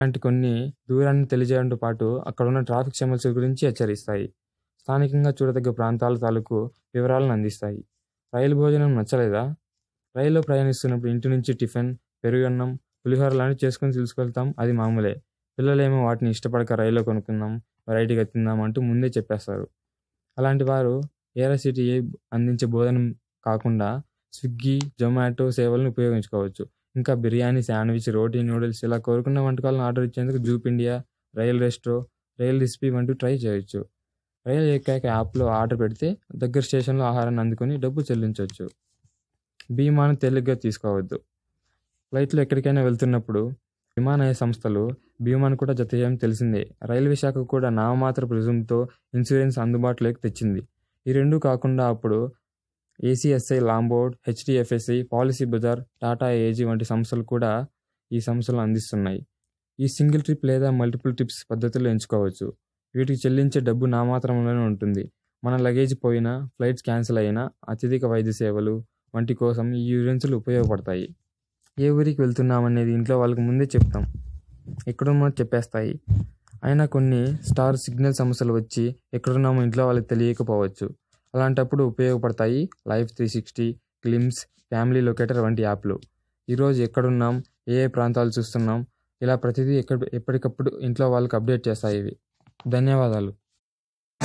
ఇలాంటి కొన్ని దూరాన్ని తెలియజేయడంతో పాటు అక్కడున్న ట్రాఫిక్ సమస్యల గురించి హెచ్చరిస్తాయి. స్థానికంగా చూడదగ్గ ప్రాంతాల తాలూకు వివరాలను అందిస్తాయి. రైలు భోజనం నచ్చలేదా? రైల్లో ప్రయాణిస్తున్నప్పుడు ఇంటి నుంచి టిఫిన్, పెరుగన్నం, పులిహోర లాంటివి చేసుకొని తీసుకెళ్తాం అది మామూలే. పిల్లలేమో వాటిని ఇష్టపడక రైల్లో కొనుక్కుందాం, వెరైటీగా తిందాం అంటూ ముందే చెప్పేస్తారు. అలాంటి వారు ఏఐఆర్సీటీసీ అందించే భోజనం కాకుండా స్విగ్గీ, జొమాటో సేవలను ఉపయోగించుకోవచ్చు. ఇంకా బిర్యానీ, శాండ్విచ్, రోటీ, నూడిల్స్ ఇలా కోరుకున్న వంటకాలను ఆర్డర్ ఇచ్చేందుకు Zoop India, rail Restro, rail recipe వంటివి ట్రై చేయొచ్చు. రైలు ఎక్కాక యాప్లో ఆర్డర్ పెడితే దగ్గర స్టేషన్లో ఆహారాన్ని అందుకొని డబ్బు చెల్లించొచ్చు. బీమాను తేలిగ్గా తీసుకోవద్దు. ఫ్లైట్లో ఎక్కడికైనా వెళ్తున్నప్పుడు విమానయాన సంస్థలు బీమాను కూడా జతచేయడం తెలిసిందే. రైల్వే శాఖ కూడా నామమాత్రపు రుసుముతో ఇన్సూరెన్స్ అందుబాటులోకి తెచ్చింది. ఈ రెండూ కాకుండా అప్పుడు ICICI Lombard, HDFC, policy bazaar, Tata AIG వంటి సంస్థలు కూడా ఈ సంస్థలు అందిస్తున్నాయి. ఈ సింగిల్ ట్రిప్ లేదా మల్టిపుల్ ట్రిప్స్ పద్ధతులు ఎంచుకోవచ్చు. వీటికి చెల్లించే డబ్బు నామాత్రంలోనే ఉంటుంది. మన లగేజ్ పోయినా, ఫ్లైట్స్ క్యాన్సిల్ అయినా, అత్యధిక వైద్య సేవలు వంటి కోసం ఈ ఇన్సూరెన్సులు ఉపయోగపడతాయి. ఏ ఊరికి వెళ్తున్నామనేది ఇంట్లో వాళ్ళకి ముందే చెప్తాం. ఎక్కడున్నామో చెప్పేస్తాయి. అయినా కొన్ని స్టార్ సిగ్నల్ సమస్యలు వచ్చి ఎక్కడున్నామో ఇంట్లో వాళ్ళకి తెలియకపోవచ్చు. అలాంటప్పుడు ఉపయోగపడతాయి Life three sixty, Glympse, family locator వంటి యాప్లు. ఈరోజు ఎక్కడున్నాం, ఏ ఏ ప్రాంతాలు చూస్తున్నాం ఇలా ప్రతిదీ ఎప్పటికప్పుడు ఇంట్లో వాళ్ళకి అప్డేట్ చేస్తాయి ఇవి. ధన్యవాదాలు.